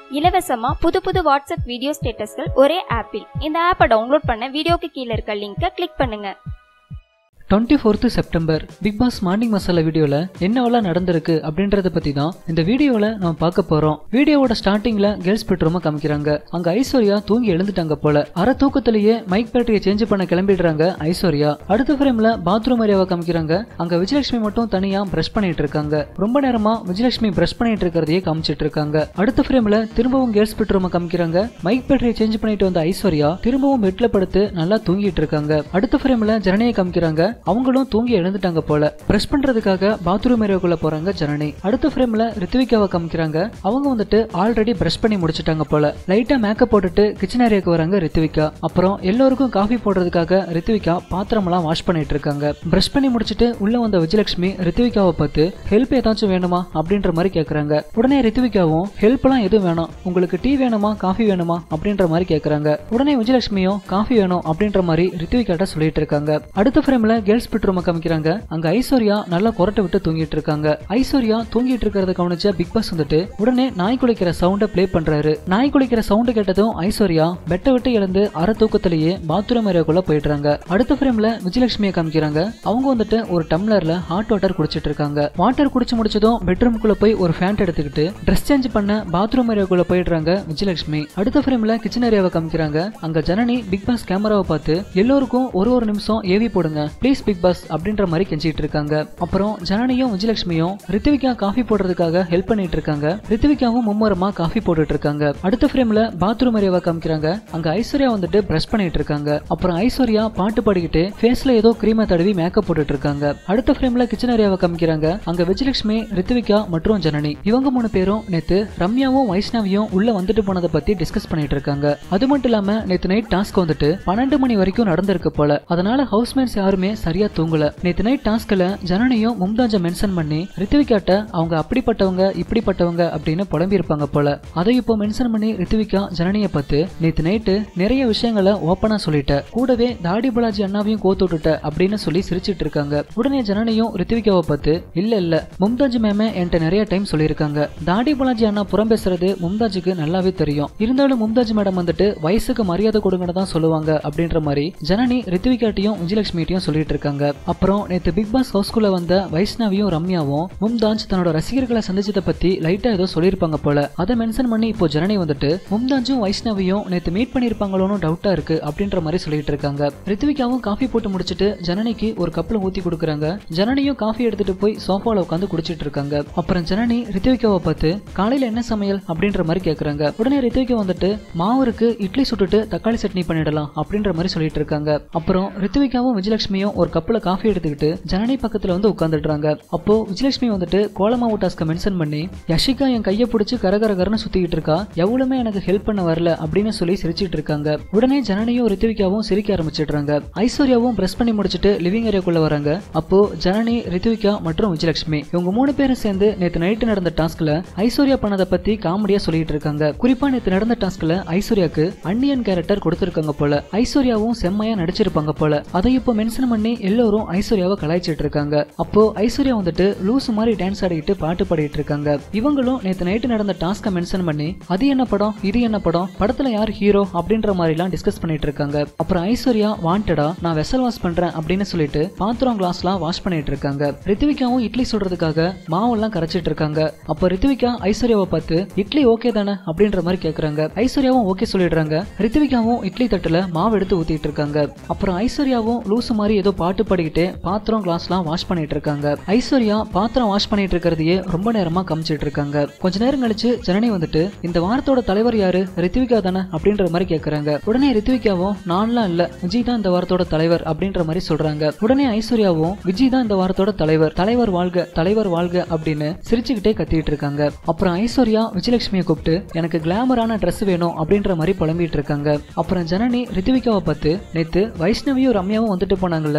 இலவசமா புது புது வாட்ஸ்அப் வீடியோ ஸ்டேட்டஸ்கள் ஒரே ஆப்பில் இந்த ஆப்பை டவுன்லோட் பண்ண வீடியோக்கு கீழே இருக்க லிங்கை கிளிக் பண்ணுங்க twenty fourth September Bigg Boss morning masala வீடியோவில் என்னவெல்லாம் நடந்திருக்கு அப்படின்றத பற்றி தான் இந்த வீடியோவில் நம்ம பார்க்க போகிறோம் வீடியோவோட ஸ்டார்டிங்கில் கேர்ள்ஸ் பெட்ரூமை காமிக்கிறாங்க அங்கே ஐஸ்வர்யா தூங்கி எழுந்துட்டாங்க போல அரை தூக்கத்திலேயே மைக் பேட்டரியை சேஞ்ச் பண்ண கிளம்பிடுறாங்க ஐஸ்வர்யா அடுத்த ஃப்ரேமில் பாத்ரூம் ஏரியாவை காமிக்கிறாங்க அங்கே விஜயலட்சுமி மட்டும் தனியாக ப்ரஷ் பண்ணிட்டு இருக்காங்க ரொம்ப நேரமா விஜயலட்சுமி ப்ரஷ் பண்ணிட்டு இருக்கிறதையே காமிச்சிட்டு இருக்காங்க அடுத்த ஃப்ரேமில் திரும்பவும் கேர்ள்ஸ் பெட்ரூமை காமிக்கிறாங்க மைக் பேட்டரியை சேஞ்ச் பண்ணிட்டு வந்த ஐஸ்வர்யா திரும்பவும் பெட்ல படுத்து நல்லா தூங்கிட்டு இருக்காங்க அடுத்த ஃப்ரேமில் ஜனனியை காமிக்கிறாங்க அவங்களும் தூங்கி எழுந்துட்டாங்க போல பிரஷ் பண்றதுக்காக பாத்ரூம் ஏரியாக்குள்ள போறாங்க ஜனனி அடுத்த ஃப்ரேம்ல ரித்விகாவை காமிக்கிறாங்க அவங்க வந்துட்டு ஆல்ரெடி பிரஷ் பண்ணி முடிச்சிட்டாங்க போல லைட்டா மேக்கப் போட்டுட்டு கிச்சன் ஏரியாக்கு வராங்க ரித்விகா அப்புறம் எல்லோருக்கும் காஃபி போடுறதுக்காக ரித்விகா பாத்திரமெல்லாம் வாஷ் பண்ணிட்டு இருக்காங்க பிரஷ் பண்ணி முடிச்சிட்டு உள்ள வந்த விஜயலட்சுமி ரித்விகாவை பார்த்து ஹெல்ப் ஏதாச்சும் வேணுமா அப்படின்ற மாதிரி கேக்குறாங்க உடனே ரித்விகாவும் ஹெல்ப் எல்லாம் எதுவும் வேணாம் உங்களுக்கு டீ வேணுமா காஃபி வேணுமா அப்படின்ற மாதிரி கேக்குறாங்க உடனே விஜயலட்சுமியும் காஃபி வேணும் அப்படின்ற மாதிரி ரித்விகாட்ட சொல்லிட்டு இருக்காங்க அடுத்த ஃப்ரேம்ல கேர்ள்ஸ் பெட்ரூம் காமிக்கிறாங்க அங்க ஐஸ்வர்யா நல்லா கொரட்டை விட்டு தூங்கிட்டு இருக்காங்க ஐஸ்வர்யா தூங்கிட்டு இருக்கிறத கவனிச்ச பிக் பாஸ் வந்துட்டு உடனே நாய் குளிக்கிற சவுண்ட ப்ளே பண்றாரு நாய் குளிக்கிற சவுண்ட் கேட்டதும் ஐஸ்வர்யா பெட்டை விட்டு எழுந்து அரை தூக்கத்திலேயே பாத்ரூம் ஏரியாக்குள்ள போயிடுறாங்க அடுத்த ஃப்ரேம்ல விஜயலட்சுமியை காமிக்கிறாங்க அவங்க வந்துட்டு ஒரு டம்ளர்ல ஹாட் வாட்டர் குடிச்சிட்டு இருக்காங்க வாட்டர் குடிச்சு முடிச்சதும் பெட்ரூமுக்குள்ள போய் ஒரு ஃபேண்ட் எடுத்துக்கிட்டு ட்ரெஸ் சேஞ்ச் பண்ண பாத்ரூம் ஏரியாக்குள்ள போயிடுறாங்க விஜயலட்சுமி அடுத்த ஃப்ரேம்ல கிச்சன் ஏரியாவை காமிக்கிறாங்க அங்க ஜனனி பிக் பாஸ் கேமராவை பார்த்து எல்லோருக்கும் ஒரு ஒரு நிமிஷம் ஏவி போடுங்க ப்ளீஸ் பிக் பாஸ் அப்படின்ற மாதிரி கெஞ்சிட்டு இருக்காங்க அப்புறம் ஜனனியும் விஜயலட்சுமியும் ரித்விகா காஃபி போடுறதுக்காக ஹெல்ப் பண்ணிட்டு இருக்காங்க ரித்விகாவும் மும்மரமா காஃபி போட்டுட்டு இருக்காங்க அடுத்த ஃப்ரேம்ல பாத்ரூம் ஏரியாவை காமிக்கிறாங்க அங்க ஐஸ்வர்யா வந்துட்டு பிரஷ் பண்ணிட்டு இருக்காங்க அப்புறம் ஐஸ்வர்யா பாட்டு பாடிக்கிட்டு ஃபேஸ்ல ஏதோ கிரீமை தடவி மேக்கப் போட்டுட்டு இருக்காங்க அடுத்த ஃப்ரேம்ல கிச்சன் ஏரியாவை காமிக்கிறாங்க அங்க விஜயலட்சுமி ரித்விகா மற்றும் ஜனனி இவங்க மூணு பேரும் நேத்து ரம்யாவும் வைஷ்ணவியும் உள்ள வந்துட்டு போனதை பத்தி டிஸ்கஸ் பண்ணிட்டு இருக்காங்க அது மட்டும் இல்லாம நேத்து நைட் டாஸ்க் வந்துட்டு பன்னெண்டு மணி வரைக்கும் நடந்திருக்கு போல அதனால ஹவுஸ்மேட்ஸ் யாருமே சரியா தூங்கல நேத்து நைட் டாஸ்க்ல ஜனனியும் மும்தாஜ மென்ஷன் பண்ணி ரித்விகாட்ட அவங்க அப்படிப்பட்டவங்க இப்படிப்பட்டவங்க அப்படின்னு புலம்பி இருப்பாங்க போல அதை இப்போ மென்ஷன் பண்ணி ரித்விகா ஜனனியை பார்த்து நேத்து நைட்டு நிறைய விஷயங்களை ஓப்பனா சொல்லிட்ட கூடவே தாடி பாலாஜி அண்ணாவையும் கோத்து விட்டுட்ட அப்படின்னு சொல்லி சிரிச்சிட்டு இருக்காங்க உடனே ஜனனியும் ரித்விகாவை பார்த்து இல்ல இல்ல மும்தாஜ் மேமே என்கிட்ட நிறைய டைம் சொல்லியிருக்காங்க தாடி பாலாஜி அண்ணா புறம் பேசுறது மும்தாஜுக்கு நல்லாவே தெரியும் இருந்தாலும் மும்தாஜ் மேடம் வந்துட்டு வயசுக்கு மரியாதை கொடுங்கன்னு தான் சொல்லுவாங்க அப்படின்ற மாதிரி ஜனனி ரித்விகாட்டையும் விஜயலட்சுமிட்டையும் சொல்லிட்டு இருக்காங்க அப்புறம் நேத்து பிக் பாஸ் ஹவுஸ்குள்ள வந்த வைஷ்ணவியும் ரம்யாவும் மும்தாஜ் தன்னோட ரசிகர்களை சந்திச்சதை பத்தி லைட்டா ஏதோ சொல்லியிருப்பாங்க போல அதை மென்ஷன் பண்ணி இப்போ ஜனனி வந்துட்டு மும்தாஜும் வைஷ்ணவியும் நேத்து மீட் பண்ணிருப்பாங்களோன்னு டவுட்டா இருக்கு அப்படின்ற மாதிரி சொல்லிட்டு இருக்காங்க ரித்விகாவும் காஃபி போட்டு முடிச்சிட்டு ஜனனிக்கு ஒரு கப்ல ஊத்தி கொடுக்குறாங்க ஜனனியும் காஃபி எடுத்துட்டு போய் சோஃபால உட்காந்து குடிச்சிட்டு இருக்காங்க அப்புறம் ஜனனி ரித்விகாவை பார்த்து காலையில என்ன சமையல் அப்படின்ற மாதிரி கேக்குறாங்க உடனே ரித்விகா வந்துட்டு மாவு இருக்கு இட்லி சுட்டுட்டு தக்காளி சட்னி பண்ணிடலாம் அப்படின்ற மாதிரி சொல்லிட்டு இருக்காங்க அப்புறம் ரித்விகாவும் விஜயலட்சுமியும் ஒரு கப்ல காஃபி எடுத்துக்கிட்டு ஜனனி பக்கத்துல வந்து உட்காந்துடுறாங்க அப்போ விஜயலட்சுமி வந்துட்டு கோலமாவு டாஸ்க மென்ஷன் பண்ணி யஷிகா என் கையை பிடிச்சி கரகரகரன்னு சுத்திக்கிட்டு இருக்கா எவ்வளவுமே எனக்கு ஹெல்ப் பண்ண வரல அப்படின்னு சொல்லி சிரிச்சிட்டு இருக்காங்க உடனே ஜனனியும் ரித்விகாவும் சிரிக்க ஆரம்பிச்சிடுறாங்க ஐஸ்வர்யாவும் பிரஸ் பண்ணி முடிச்சிட்டு லிவிங் ஏரியாக்குள்ள வராங்க அப்போ ஜனனி ரித்விகா மற்றும் விஜயலட்சுமி இவங்க மூணு பேரும் சேர்ந்து நேத்து நைட்டு நடந்த டாஸ்க்ல ஐஸ்வர்யா பண்ணதை பத்தி காமெடியா சொல்லிட்டு இருக்காங்க குறிப்பா நேத்து நடந்த டாஸ்க்ல ஐஸ்வர்யாக்கு அன்னியன் கேரக்டர் கொடுத்திருக்காங்க போல ஐஸ்வர்யாவும் செம்மையா நடிச்சிருப்பாங்க போல அதை இப்போ மென்ஷன் பண்ணி எல்லோரும் ஐஸ்வர்யாவை கலாய்ச்சிட்டு இருக்காங்க அப்போ ஐஸ்வர்யா வந்துட்டு லூசு மாதிரி டான்ஸ் ஆடிக்கிட்டு பாட்டு பாடிட்டு இருக்காங்க இவங்களும் நேத்து நைட்டு நடந்த டாஸ்க மென்ஷன் பண்ணி அது என்ன படம் இது என்ன படம் படத்துல யார் ஹீரோ அப்படின்ற மாதிரி எல்லாம் டிஸ்கஸ் பண்ணிட்டு இருக்காங்க அப்புறம் ஐஸ்வர்யா வாண்டடா நான் வெசல் வாஷ் பண்றேன் அப்படின்னு சொல்லிட்டு பாத்திரம் கிளாஸ்லாம் வாஷ் பண்ணிட்டு இருக்காங்க ரித்விகாவும் இட்லி சுடுறதுக்காக மாவெல்லாம் கரைச்சிட்டு இருக்காங்க அப்போ ரித்விகா ஐஸ்வர்யாவை பார்த்து இட்லி ஓகே தானே அப்படின்ற மாதிரி கேக்குறாங்க ஐஸ்வர்யாவும் ஓகே சொல்லிடுறாங்க ரித்விகாவும் இட்லி தட்டுல மாவு எடுத்து ஊத்திட்டு இருக்காங்க அப்புறம் ஐஸ்வர்யாவும் லூசு மாதிரி ஏதோ பாட்டு பாடிக்கிட்டு பாத்திரம் கிளாஸ்லாம் வாஷ் பண்ணிட்டு இருக்காங்க ஐஸ்வர்யா பாத்திரம் வாஷ் பண்ணிட்டு இருக்கிறதையே ரொம்ப நேரமா காமிச்சிட்டு இருக்காங்க கொஞ்ச நேரம் கழிச்சு ஜனனி வந்துட்டு இந்த வாரத்தோட தலைவர் யாரு ரித்விகா தானே அப்படின்ற மாதிரி கேக்குறாங்க உடனே ரித்விகாவும் நான்லாம் இல்ல விஜய் தான் இந்த வாரத்தோட தலைவர் அப்படின்ற மாதிரி சொல்றாங்க உடனே ஐஸ்வர்யாவும் விஜய் தான் இந்த வாரத்தோட தலைவர் தலைவர் வாழ்க தலைவர் வாழ்க அப்படின்னு சிரிச்சுக்கிட்டே கத்திட்டு இருக்காங்க அப்புறம் ஐஸ்வர்யா விஜயலட்சுமியை கூப்பிட்டு எனக்கு கிளாமரான Dress வேணும் அப்படின்ற மாதிரி புலம்பிட்டு இருக்காங்க அப்புறம் ஜனனி ரித்விகாவை பார்த்து நேத்து வைஷ்ணவியும் ரம்யாவும் வந்துட்டு போனாங்கல்ல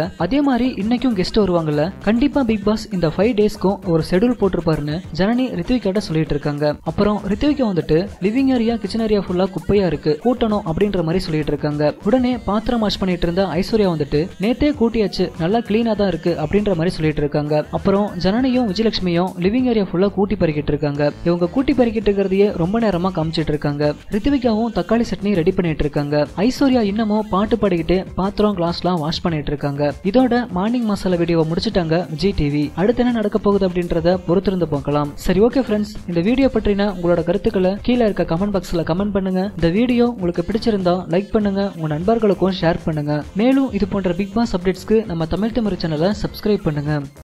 அதே மாதிரி இன்னைக்கும் கெஸ்ட் வருவாங்கல்ல கண்டிப்பா பிக் பாஸ் இந்த ஃபைவ் டேஸ்க்கும் ஒரு ஷெட்யூல் போட்டிருப்பாருன்னு ஜனனி ரித்விகாட்ட சொல்லிட்டு இருக்காங்க அப்புறம் ரித்விகா வந்துட்டு லிவிங் ஏரியா கிச்சன் ஏரியா ஃபுல்லா குப்பையா இருக்கு கூட்டணும் அப்படின்ற மாதிரி சொல்லிட்டு இருக்காங்க உடனே பாத்திரம் வாஷ் பண்ணிட்டு இருந்த ஐஸ்வர்யா வந்துட்டு நேத்தே கூட்டியாச்சு நல்லா கிளீனா தான் இருக்கு அப்படின்ற மாதிரி சொல்லிட்டு இருக்காங்க அப்புறம் ஜனனியும் விஜயலட்சுமியும் லிவிங் ஏரியா ஃபுல்லா கூட்டி பறிக்கிட்டு இருக்காங்க இவங்க கூட்டி பறிக்கிட்டு இருக்கிறதையே ரொம்ப நேரமா காமிச்சிட்டு இருக்காங்க ரித்விகாவும் தக்காளி சட்னி ரெடி பண்ணிட்டு இருக்காங்க ஐஸ்வர்யா இன்னமும் பாட்டு பாடிக்கிட்டு பாத்திரம் கிளாஸ்லாம் வாஷ் பண்ணிட்டு இருக்காங்க இதோட மார்னிங் மசாலா வீடியோவை முடிச்சிட்டாங்க ஜி டிவி அடுத்து என்ன நடக்க போகுது அப்படின்றத பொறுத்திருந்து பார்க்கலாம் சரி ஓகே ஃப்ரெண்ட்ஸ் இந்த வீடியோ பற்றின உங்களோட கருத்துக்களை கீழே இருக்க கமெண்ட் பாக்ஸ்ல கமெண்ட் பண்ணுங்க இந்த வீடியோ உங்களுக்கு பிடிச்சிருந்தா லைக் பண்ணுங்க உங்க நண்பர்களுக்கும் ஷேர் பண்ணுங்க மேலும் இது போன்ற பிக் பாஸ் அப்டேட்ஸ்க்கு நம்ம தமிழ் தமிழ் சேனலை சப்ஸ்கிரைப் பண்ணுங்க